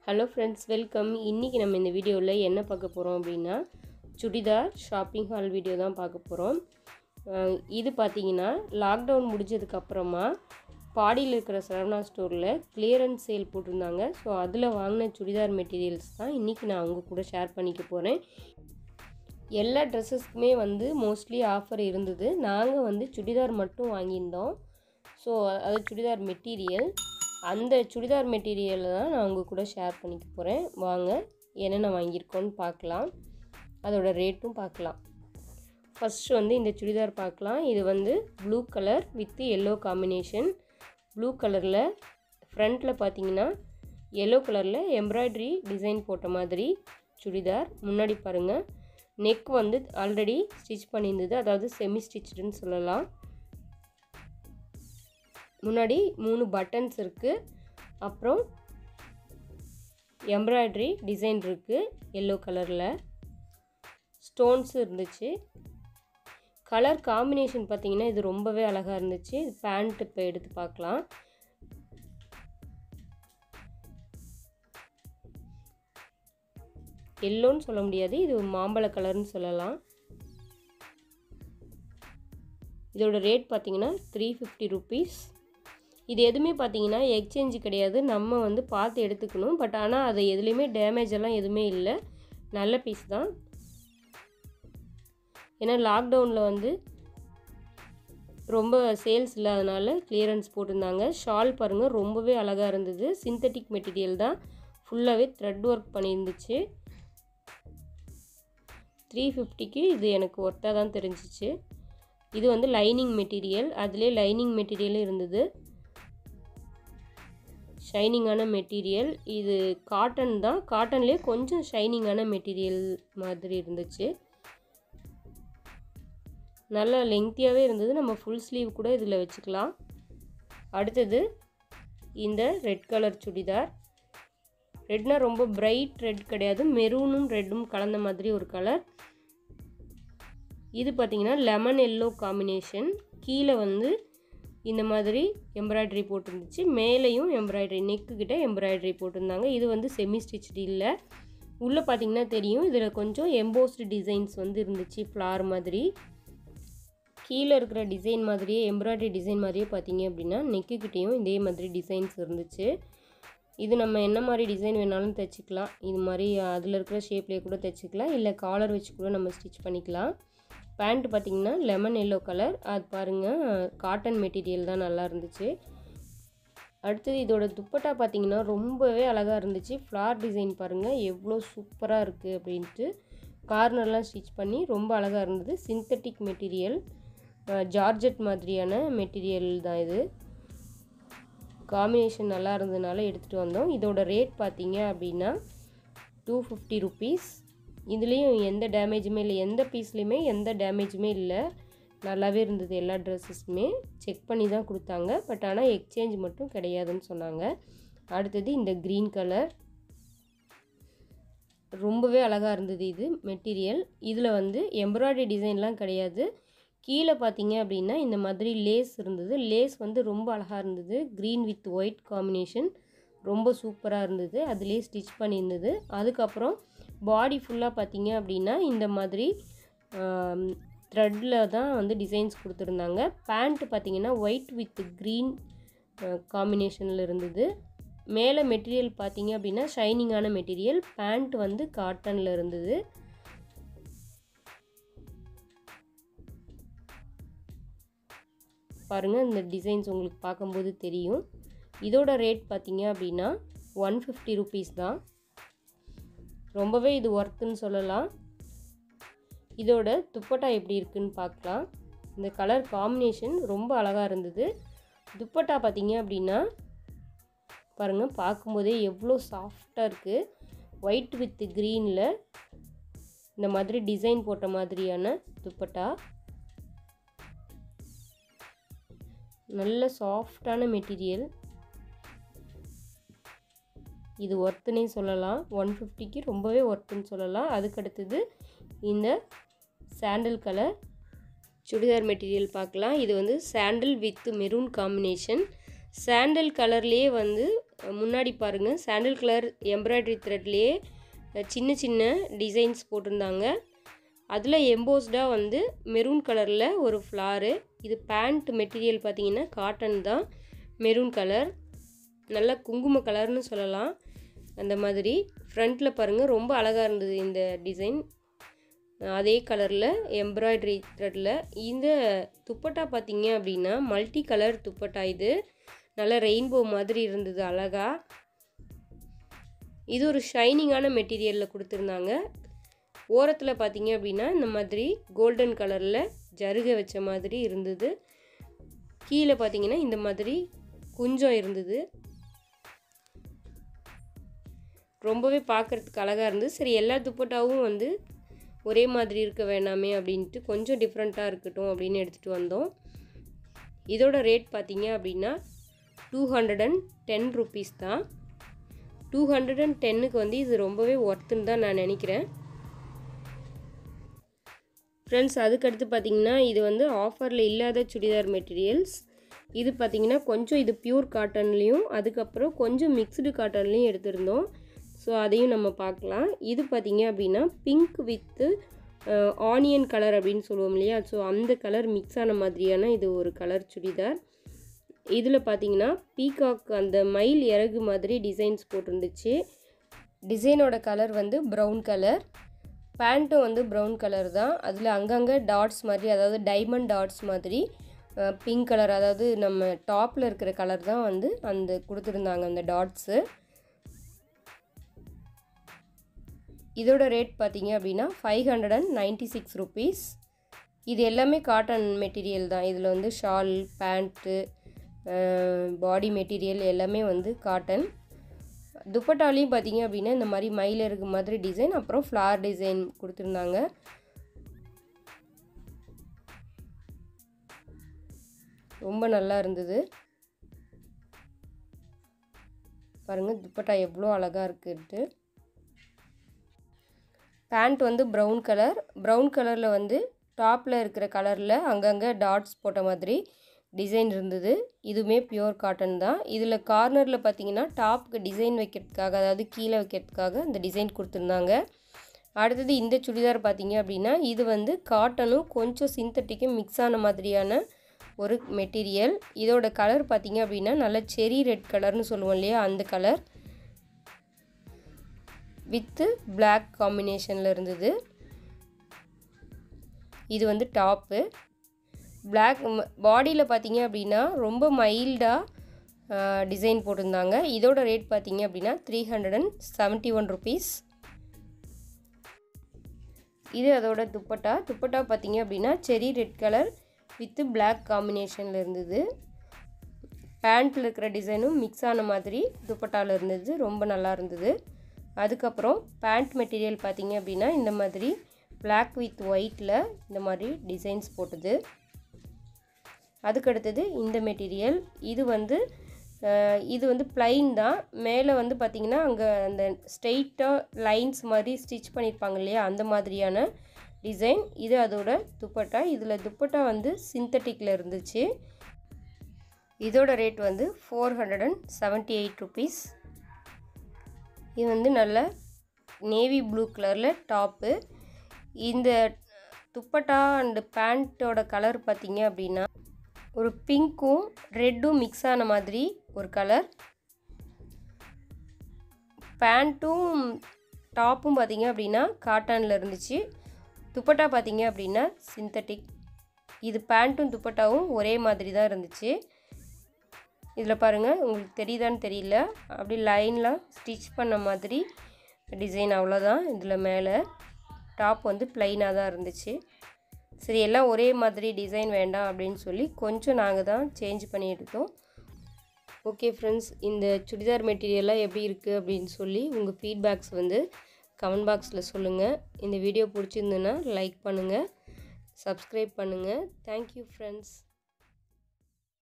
hello friends welcome இன்றைக்கி நம்ம இந்த வீடியோவில் என்ன பார்க்க போகிறோம் அப்படின்னா சுடிதார் ஷாப்பிங் ஹால் வீடியோ தான் பார்க்க போகிறோம் இது பார்த்தீங்கன்னா லாக்டவுன் முடிஞ்சதுக்கப்புறமா பாடியில் இருக்கிற சரவணா ஸ்டோரில் கிளியரன்ஸ் சேல் போட்டிருந்தாங்க ஸோ அதில் வாங்கின சுடிதார் மெட்டீரியல்ஸ் தான் இன்றைக்கி நான் அவங்க கூட ஷேர் பண்ணிக்க போகிறேன் எல்லா ட்ரெஸ்ஸஸ்க்குமே வந்து மோஸ்ட்லி ஆஃபர் இருந்தது நாங்கள் வந்து சுடிதார் மட்டும் வாங்கியிருந்தோம் ஸோ அது சுடிதார் மெட்டீரியல் அந்த சுடிதார் மெட்டீரியலை தான் நான் உங்கள் கூட ஷேர் பண்ணிக்க போகிறேன் வாங்க என்னென்ன வாங்கியிருக்கோன்னு பார்க்கலாம் அதோட ரேட்டும் பார்க்கலாம் ஃபஸ்ட்டு வந்து இந்த சுடிதார் பார்க்கலாம் இது வந்து blue colour with yellow combination blue கலரில் ஃப்ரண்ட்டில் பார்த்தீங்கன்னா எல்லோ கலரில் எம்ப்ராய்டரி டிசைன் போட்ட மாதிரி சுடிதார் முன்னாடி பாருங்கள் நெக் வந்து ஆல்ரெடி ஸ்டிச் பண்ணியிருந்தது அதாவது செமி ஸ்டிச்சுன்னு சொல்லலாம் முன்னாடி மூணு பட்டன்ஸ் இருக்குது அப்புறம் எம்ப்ராய்டரி டிசைன் இருக்குது எல்லோ கலரில் ஸ்டோன்ஸ் இருந்துச்சு கலர் காம்பினேஷன் பார்த்திங்கன்னா இது ரொம்பவே அழகாக இருந்துச்சு இது பேண்ட் இப்போ எடுத்து பார்க்கலாம் எல்லோன்னு சொல்ல முடியாது இது மாம்பழ கலர்னு சொல்லலாம் இதோட ரேட் பார்த்திங்கன்னா த்ரீ ஃபிஃப்டி ருபீஸ் இது எதுவுமே பார்த்தீங்கன்னா எக்ஸ்சேஞ்சு கிடையாது நம்ம வந்து பார்த்து எடுத்துக்கணும் பட் ஆனால் அது எதுலேயுமே டேமேஜ் எல்லாம் எதுவுமே இல்லை நல்ல பீஸ் தான் ஏன்னா லாக்டவுனில் வந்து ரொம்ப சேல்ஸ் இல்லாதனால கிளியரன்ஸ் போட்டிருந்தாங்க ஷால் பாருங்கள் ரொம்பவே அழகாக இருந்தது சிந்தட்டிக் மெட்டீரியல் தான் ஃபுல்லாகவே த்ரெட் ஒர்க் பண்ணியிருந்துச்சு த்ரீ ஃபிஃப்டிக்கு இது எனக்கு ஒர்த்தாக தான் தெரிஞ்சிச்சு இது வந்து லைனிங் மெட்டீரியல் அதிலே லைனிங் மெட்டீரியலும் இருந்தது ஷைனிங்கான மெட்டீரியல் இது காட்டன் தான் காட்டன்லேயே கொஞ்சம் ஷைனிங்கான மெட்டீரியல் மாதிரி இருந்துச்சு நல்ல லெங்க்த்தியாகவே இருந்தது நம்ம ஃபுல் ஸ்லீவ் கூட இதில் வச்சுக்கலாம் அடுத்தது இந்த ரெட் கலர் சுடிதார் ரெட்னா ரொம்ப பிரைட் ரெட் கிடையாது மெரூனும் ரெட்டும் கலந்த மாதிரி ஒரு கலர் இது பார்த்திங்கன்னா லெமன் எல்லோ காம்பினேஷன் கீழே வந்து இந்த மாதிரி எம்ப்ராய்டரி போட்டிருந்துச்சு மேலேயும் எம்ப்ராய்டரி நெக்கு கிட்ட எம்ப்ராய்டரி போட்டிருந்தாங்க இது வந்து செமி ஸ்டிச்டு இல்லை உள்ளே பார்த்தீங்கன்னா தெரியும் இதில் கொஞ்சம் எம்போஸ்டு டிசைன்ஸ் வந்து இருந்துச்சு ஃப்ளார் மாதிரி கீழே இருக்கிற டிசைன் மாதிரியே எம்ப்ராய்டரி டிசைன் மாதிரியே பார்த்தீங்க அப்படின்னா நெக்கு கிட்டேயும் இதே மாதிரி டிசைன்ஸ் இருந்துச்சு இது நம்ம என்ன மாதிரி டிசைன் வேணாலும் தைச்சிக்கலாம் இது மாதிரி அதில் இருக்கிற ஷேப்லேயே கூட தைச்சிக்கலாம் இல்லை காலர் வச்சு கூட நம்ம ஸ்டிச் பண்ணிக்கலாம் பேண்ட் பார்த்திங்கன்னா லெமன் எல்லோ கலர் அது பாருங்கள் காட்டன் மெட்டீரியல் தான் நல்லா இருந்துச்சு அடுத்தது இதோட துப்பட்டா பார்த்திங்கன்னா ரொம்பவே அழகாக இருந்துச்சு ஃப்ளார் டிசைன் பாருங்கள் எவ்வளோ சூப்பராக இருக்குது அப்படின்ட்டு கார்னர்லாம் ஸ்டிச் பண்ணி ரொம்ப அழகாக இருந்தது சிந்தட்டிக் மெட்டீரியல் ஜார்ஜெட் மாதிரியான மெட்டீரியல் தான் இது காம்பினேஷன் நல்லா இருந்ததுனால எடுத்துகிட்டு வந்தோம் இதோட ரேட் பார்த்தீங்க அப்படின்னா டூ ஃபிஃப்டி ருபீஸ் இதுலேயும் எந்த டேமேஜுமே இல்லை எந்த பீஸ்லேயுமே எந்த டேமேஜுமே இல்லை நல்லாவே இருந்தது எல்லா ட்ரெஸ்ஸஸுமே செக் பண்ணி தான் கொடுத்தாங்க பட் ஆனால் எக்ஸ்சேஞ்ச் மட்டும் கிடையாதுன்னு சொன்னாங்க அடுத்தது இந்த க்ரீன் கலர் ரொம்பவே அழகாக இருந்தது இது மெட்டீரியல் இதில் வந்து எம்ப்ராய்டரி டிசைன்லாம் கிடையாது கீழே பார்த்தீங்க அப்படின்னா இந்த மாதிரி லேஸ் இருந்தது லேஸ் வந்து ரொம்ப அழகாக இருந்தது க்ரீன் வித் ஒயிட் காம்பினேஷன் ரொம்ப சூப்பராக இருந்தது அதுலேயே ஸ்டிச் பண்ணியிருந்தது அதுக்கப்புறம் பாடி ஃபுல்லாக பார்த்தீங்க அப்படின்னா இந்த மாதிரி த்ரெட்டில் தான் வந்து டிசைன்ஸ் கொடுத்துருந்தாங்க பேண்ட் பார்த்தீங்கன்னா ஒயிட் வித் க்ரீன் காம்பினேஷனில் இருந்தது மேலே மெட்டீரியல் பார்த்தீங்க அப்படின்னா ஷைனிங்கான மெட்டீரியல் பேண்ட் வந்து காட்டனில் இருந்தது பாருங்கள் இந்த டிசைன்ஸ் உங்களுக்கு பார்க்கும்போது தெரியும் இதோட ரேட் பார்த்தீங்க அப்படின்னா ஒன் ஃபிஃப்டி ருபீஸ் தான் ரொம்பவே இது ஒர்த்துன்னு சொல்லலாம் இதோட துப்பட்டா எப்படி இருக்குன்னு பார்க்கலாம் இந்த கலர் காம்பினேஷன் ரொம்ப அழகாக இருந்தது துப்பட்டா பார்த்தீங்க அப்படின்னா பாருங்கள் பார்க்கும்போதே எவ்வளோ சாஃப்டாக இருக்குது ஒயிட் வித் க்ரீனில் இந்த மாதிரி டிசைன் போட்ட மாதிரியான துப்பட்டா நல்ல சாஃப்டான மெட்டீரியல் இது ஒர்த்துனே சொல்லலாம் ஒன் ஃபிஃப்டிக்கு ரொம்பவே ஒர்த்துன்னு சொல்லலாம் அதுக்கடுத்தது இந்த சாண்டல் கலர் சுடிதார் மெட்டீரியல் பார்க்கலாம் இது வந்து sandal with maroon combination sandal கலர்லேயே வந்து முன்னாடி பாருங்கள் சாண்டில் கலர் எம்ப்ராய்டரி த்ரெட்லேயே சின்ன சின்ன டிசைன்ஸ் போட்டிருந்தாங்க அதில் எம்போஸ்டாக வந்து மெரூன் கலரில் ஒரு ஃப்ளாரு இது பேண்ட் மெட்டீரியல் பார்த்தீங்கன்னா காட்டன் தான் மெரூன் கலர் நல்ல குங்கும கலர்னு சொல்லலாம் அந்த மாதிரி ஃப்ரண்ட்டில் பாருங்கள் ரொம்ப அழகாக இருந்தது இந்த டிசைன் அதே கலரில் எம்ப்ராய்டரி த்ரெட்டில் இந்த துப்பட்டா பார்த்தீங்க அப்படின்னா மல்டி கலர் துப்பட்டா இது நல்ல ரெயின்போ மாதிரி இருந்தது அழகாக இது ஒரு ஷைனிங்கான மெட்டீரியலில் கொடுத்துருந்தாங்க ஓரத்தில் பார்த்தீங்க அப்படின்னா இந்த மாதிரி கோல்டன் கலரில் ஜருகை வச்ச மாதிரி இருந்தது கீழே பார்த்தீங்கன்னா இந்த மாதிரி குஞ்சம் இருந்தது ரொம்பவே பார்க்குறதுக்கு அழகாக இருந்தது சரி எல்லா துப்பட்டாவும் வந்து ஒரே மாதிரி இருக்க வேணாமே அப்படின்ட்டு கொஞ்சம் டிஃப்ரெண்ட்டாக இருக்கட்டும் அப்படின்னு எடுத்துகிட்டு வந்தோம் இதோட ரேட் பார்த்தீங்க அப்படின்னா two hundred and ten rupees தான் டூ ஹண்ட்ரட் அண்ட் டென்னுக்கு வந்து இது ரொம்பவே ஒர்த்துன்னு தான் நான் நினைக்கிறேன் ஃப்ரெண்ட்ஸ் அதுக்கடுத்து பார்த்தீங்கன்னா இது வந்து ஆஃபரில் இல்லாத சுடிதார் மெட்டீரியல்ஸ் இது பார்த்தீங்கன்னா கொஞ்சம் இது பியூர் காட்டன்லேயும் அதுக்கப்புறம் கொஞ்சம் மிக்ஸ்டு காட்டன்லேயும் எடுத்திருந்தோம் ஸோ அதையும் நம்ம பார்க்கலாம் இது பார்த்தீங்க அப்படின்னா பிங்க் வித்து ஆனியன் கலர் அப்படின்னு சொல்லுவோம் இல்லையா ஸோ அந்த கலர் மிக்ஸ் ஆன மாதிரியான இது ஒரு கலர் சுடிதார் இதில் பார்த்தீங்கன்னா பீகாக் அந்த மயில் இறகு மாதிரி டிசைன்ஸ் போட்டிருந்துச்சு டிசைனோட கலர் வந்து ப்ரௌன் கலர் பேண்ட்டும் வந்து ப்ரௌன் கலர் தான் அதில் அங்கங்கே டாட்ஸ் மாதிரி அதாவது டைமண்ட் டாட்ஸ் மாதிரி பிங்க் கலர் அதாவது நம்ம டாப்பில் இருக்கிற கலர் தான் வந்து அந்த கொடுத்துருந்தாங்க அந்த டாட்ஸு இதோட ரேட் பார்த்தீங்க அப்படின்னா five hundred and ninety six rupees இது எல்லாமே காட்டன் மெட்டீரியல் தான் இதில் வந்து ஷால் பேண்ட்டு பாடி மெட்டீரியல் எல்லாமே வந்து காட்டன் துப்பட்டாலையும் பார்த்தீங்க அப்படின்னா இந்த மாதிரி மயில் இருக்கு மாதிரி டிசைன் அப்புறம் ஃப்ளார் டிசைன் கொடுத்துருந்தாங்க ரொம்ப நல்லா இருந்தது பாருங்கள் துப்பட்டா எவ்வளோ அழகாக இருக்குன்ட்டு பேண்ட் வந்து ப்ரௌன் கலர் ப்ரௌன் கலரில் வந்து டாப்பில் இருக்கிற கலரில் அங்கங்கே டாட்ஸ் போட்ட மாதிரி டிசைன் இருந்தது இதுவுமே பியோர் காட்டன் தான் இதில் கார்னரில் பார்த்தீங்கன்னா டாப்புக்கு டிசைன் வைக்கிறதுக்காக அதாவது கீழே வைக்கிறதுக்காக இந்த டிசைன் கொடுத்துருந்தாங்க அடுத்தது இந்த சுடிதார் பார்த்தீங்க அப்படின்னா இது வந்து காட்டனும் கொஞ்சம் சிந்தட்டிக்கும் மிக்ஸ் ஆன மாதிரியான ஒரு மெட்டீரியல் இதோட கலர் பார்த்தீங்க அப்படின்னா நல்ல செரி ரெட் கலர்னு சொல்லுவோம் இல்லையா அந்த கலர் வித்து பிளாக் காம்பினேஷனில் இருந்தது இது வந்து டாப்பு பிளாக் பாடியில் பார்த்தீங்க அப்படின்னா ரொம்ப மைல்டாக டிசைன் போட்டிருந்தாங்க இதோட ரேட் பார்த்தீங்க அப்படின்னா three hundred and seventy one rupees இது அதோட துப்பட்டா துப்பட்டா பார்த்தீங்க அப்படின்னா செரி ரெட் கலர் வித்து பிளாக் காம்பினேஷனில் இருந்தது பேண்ட்டில் இருக்கிற டிசைனும் மிக்ஸ் ஆன மாதிரி துப்பட்டாவில் இருந்தது ரொம்ப நல்லா இருந்தது அதுக்கப்புறம் பேண்ட் மெட்டீரியல் பார்த்தீங்க அப்படின்னா இந்த மாதிரி பிளாக் வித் ஒயிட்டில் இந்த மாதிரி டிசைன்ஸ் போட்டது அதுக்கடுத்தது இந்த மெட்டீரியல் இது வந்து இது வந்து பிளைன் தான் மேலே வந்து பார்த்திங்கன்னா அங்கே அந்த ஸ்ட்ரெயிட்டாக லைன்ஸ் மாதிரி ஸ்டிச் பண்ணியிருப்பாங்க இல்லையா அந்த மாதிரியான டிசைன் இது அதோட துப்பட்டா இதில் துப்பட்டா வந்து சிந்தட்டிக்கில் இருந்துச்சு இதோட ரேட் வந்து four hundred and seventy eight rupees இது வந்து நல்ல நேவி ப்ளூ கலரில் டாப்பு இந்த துப்பட்டா அண்டு பேண்ட்டோட கலர் பார்த்தீங்க அப்படின்னா ஒரு பிங்க்கும் ரெட்டும் மிக்ஸ் ஆன மாதிரி ஒரு கலர் பேண்ட்டும் டாப்பும் பார்த்தீங்க அப்படின்னா காட்டனில் இருந்துச்சு துப்பட்டா பார்த்தீங்க அப்படின்னா சிந்தட்டிக் இது பேண்ட்டும் துப்பட்டாவும் ஒரே மாதிரி தான் இருந்துச்சு இதில் பாருங்கள் உங்களுக்கு தெரியுதான்னு தெரியல அப்படி லைனில் ஸ்டிச் பண்ண மாதிரி டிசைன் அவ்வளோதான் இதில் மேலே டாப் வந்து ப்ளைனாக தான் இருந்துச்சு சரி எல்லாம் ஒரே மாதிரி டிசைன் வேண்டாம் அப்படின்னு சொல்லி கொஞ்சம் நாங்கள் தான் சேஞ்ச் பண்ணி எடுத்தோம் ஓகே ஃப்ரெண்ட்ஸ் இந்த சுடிதார் மெட்டீரியலாக எப்படி இருக்குது அப்படின்னு சொல்லி உங்கள் ஃபீட்பேக்ஸ் வந்து கமெண்ட் பாக்ஸில் சொல்லுங்கள் இந்த வீடியோ பிடிச்சிருந்துன்னா லைக் பண்ணுங்கள் சப்ஸ்கிரைப் பண்ணுங்கள் தேங்க்யூ ஃப்ரெண்ட்ஸ்